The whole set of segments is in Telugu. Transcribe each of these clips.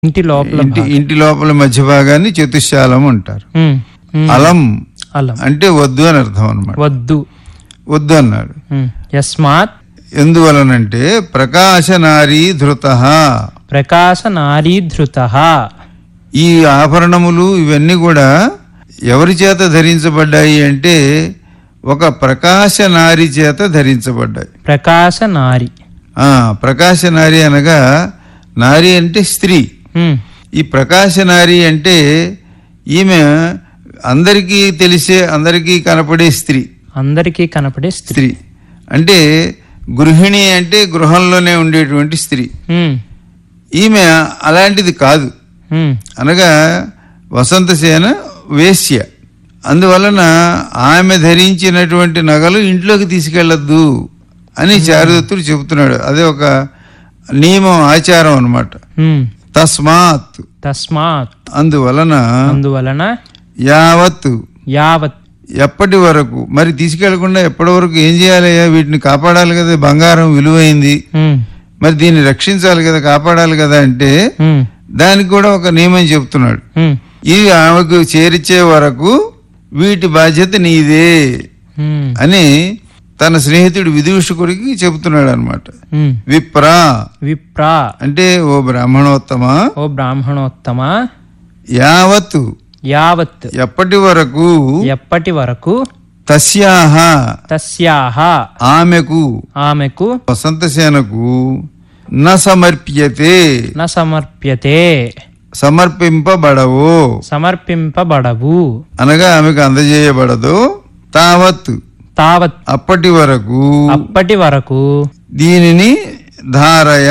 ఇంటి లోపల ఇంటి ఇంటి లోపల మధ్య భాగాన్ని చతుశాలం అంటారు ఉమ్, ఉమ్, అలం అలం అంటే వద్దు అని అర్థం అనమాట వద్దు వద్దు అన్నాడు ఉమ్, యస్మాత్ ఎందువలనంటే ప్రకాశనారీ ధృత ప్రకాశ నారీధృత ఈ ఆభరణములు ఇవన్నీ కూడా ఎవరి చేత ధరించబడ్డాయి అంటే ఒక ప్రకాశ నారి చేత ధరించబడ్డాయి ప్రకాశ నారి ఆ ప్రకాశ నారి అనగా నారి అంటే స్త్రీ ఉమ్, ఈ ప్రకాశ నారి అంటే ఈమె అందరికీ తెలిసే అందరికీ కనపడే స్త్రీ అందరికీ కనపడే స్త్రీ స్త్రీ అంటే గృహిణి అంటే గృహంలోనే ఉండేటువంటి స్త్రీ ఉమ్, ఈమె అలాంటిది కాదు ఉమ్, అనగా వసంతసేన వేశ్య అందువలన ఆమె ధరించినటువంటి నగలు ఇంట్లోకి తీసుకెళ్లొద్దు అని చారుదత్తుడు చెబుతున్నాడు అదే ఒక నియమం ఆచారం అన్నమాట ఉమ్, తస్మాత్ తస్మాత్ అందువలన అందువలన యావత్ యావత్ ఎప్పటి వరకు మరి తీసుకెళ్లకుండా ఎప్పటి వరకు ఏం చేయాలయ్యా వీటిని కాపాడాలి కదా బంగారం విలువైంది ఉమ్, మరి దీన్ని రక్షించాలి కదా కాపాడాలి కదా అంటే ఉమ్, దానికి కూడా ఒక నియమం చెప్తున్నాడు ఉమ్, ఇది ఆమెకు చేర్చే వరకు వీటి బాధ్యత నీదే ఉమ్, అని తన స్నేహితుడు విదూషకుడికి చెబుతున్నాడు అనమాట ఉమ్. విప్రా విప్రా అంటే ఓ బ్రాహ్మణోత్తమ ఓ బ్రాహ్మణోత్తమ యావత్ యావత్ ఎప్పటి వరకు ఎప్పటి వరకు తస్యాహ తస్యాహ ఆమెకు ఆమెకు వసంతసేనకు న సమర్ప్యతే న సమర్ప్యతే సమర్పింపబడవు సమర్పింపబడవు అనగా ఆమెకు అందజేయబడదు తావత్ తావత్ అప్పటి వరకు అప్పటి వరకు దీనిని ధారయ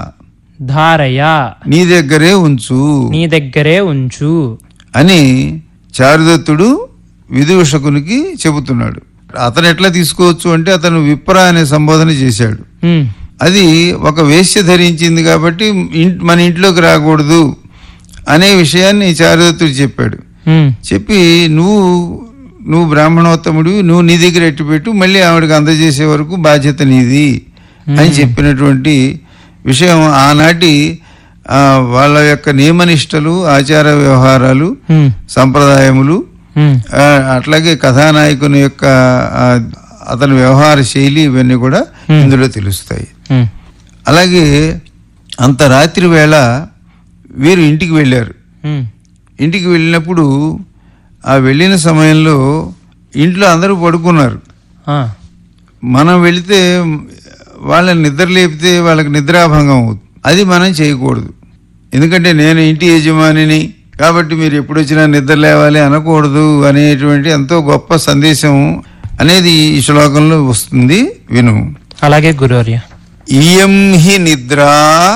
ధారయ నీ దగ్గరే ఉంచు నీ దగ్గరే ఉంచు అని చారుదత్తుడు విదూషకునికి చెబుతున్నాడు అతను ఎట్లా తీసుకోవచ్చు అంటే అతను విప్ర అనే సంబోధన చేశాడు ఉమ్, అది ఒక వేశ్య ధరించింది కాబట్టి ఇన్- మన ఇంట్లోకి రాకూడదు అనే విషయాన్ని చారుదత్తుడు చెప్పాడు ఉమ్, చెప్పి నువ్వు నువ్వు బ్రాహ్మణోత్తముడివి నువ్వు నీ దగ్గర ఎట్టు పెట్టు మళ్ళీ ఆవిడకి అందజేసే వరకు బాధ్యత నీది అని చెప్పినటువంటి విషయం ఆనాటి ఆ, వాళ్ళ యొక్క నియమనిష్టలు ఆచార వ్యవహారాలు ఉమ్, సంప్రదాయములు ఉమ్, ఆ, అట్లాగే కథానాయకుని యొక్క ఆ, అతని వ్యవహార శైలి ఇవన్నీ కూడా ఇందులో తెలుస్తాయి ఉమ్, అలాగే అంత రాత్రి వేళ వీరు ఇంటికి వెళ్ళారు ఉమ్, ఇంటికి వెళ్ళినప్పుడు ఆ వెళ్ళిన సమయంలో ఇంట్లో అందరూ పడుకున్నారు ఆ, మనం వెళితే వాళ్ళని నిద్ర లేపితే వాళ్ళకి నిద్రాభంగం అవుతుంది అది మనం చేయకూడదు ఎందుకంటే నేను ఇంటి యజమానిని కాబట్టి మీరు ఎప్పుడు వచ్చినా నిద్ర లేవాలి అనకూడదు అనేటువంటి ఎంతో గొప్ప సందేశం అనేది ఈ శ్లోకంలో వస్తుంది విను అలాగే గురువర్య ఇయం హి నిద్రా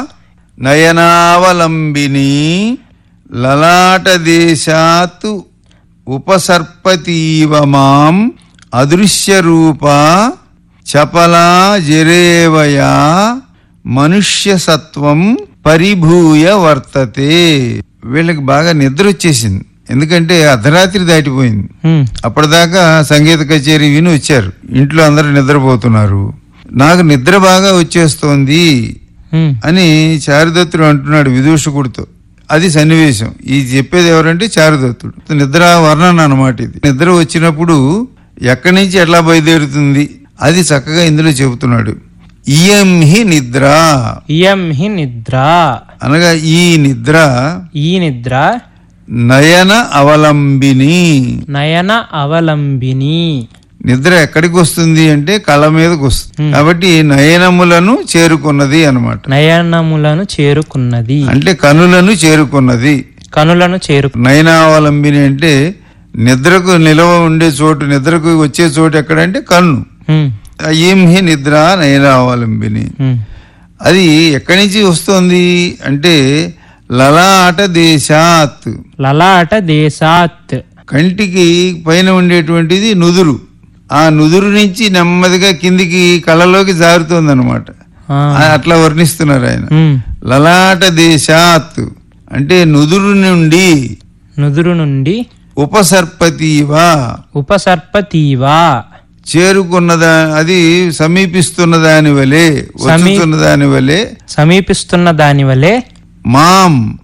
నయనావలంబిని లలాట దేశాత్ ఉపసర్పతీవ మాం అదృశ్య రూప చపలా జరేవయా మనుష్య సత్వం పరిభూయ వర్తతే వీళ్ళకి బాగా నిద్ర వచ్చేసింది ఎందుకంటే అర్ధరాత్రి దాటిపోయింది ఉమ్, అప్పటిదాకా సంగీత కచేరీ విని వచ్చారు ఇంట్లో అందరూ నిద్రపోతున్నారు నాకు నిద్ర బాగా వచ్చేస్తోంది ఉమ్, అని చారుదత్తుడు అంటున్నాడు విదూషకుడితో అది సన్నివేశం ఈ చెప్పేది ఎవరంటే చారుదత్తుడు నిద్ర వర్ణన అన్నమాట ఇది నిద్ర వచ్చినప్పుడు ఎక్కడి నుంచి ఎట్లా బయలుదేరుతుంది అది చక్కగా ఇందులో చెబుతున్నాడు ఇయం హి నిద్ర ఇయం హి నిద్ర అనగా ఈ నిద్ర ఈ నిద్ర నయన అవలంబిని నయన అవలంబిని నిద్ర ఎక్కడికి వస్తుంది అంటే కళ్ళ మీదకి వస్తుంది కాబట్టి నయనములను చేరుకున్నది అన్నమాట నయనములను చేరుకున్నది అంటే కనులను చేరుకున్నది కనులను చేరు నయనావలంబిని అంటే నిద్రకు నిలవ ఉండే చోటు నిద్రకు వచ్చే చోటు ఎక్కడంటే కన్ను ఉమ్, ఏం హి నిద్ర నయనావలంబిని ఉమ్, అది ఎక్కడి నుంచి వస్తుంది అంటే లలాట దేశాత్ లలాట దేశాత్ కంటికి పైన ఉండేటువంటిది నుదురు ఆ నుదురు నుంచి నెమ్మదిగా కిందికి కళ్ళలోకి జారుతోంది అనమాట ఆ, అట్లా వర్ణిస్తున్నారు ఆయన ఉమ్, లలాట దేశాత్ అంటే నుదురు నుండి నుదురు నుండి ఉపసర్పతీవా ఉపసర్పతీవా చేరుకున్నదా అది సమీపిస్తున్న దాని వలె వచ్చుతున్న దాని వలె సమీపిస్తున్న దాని వలె మాం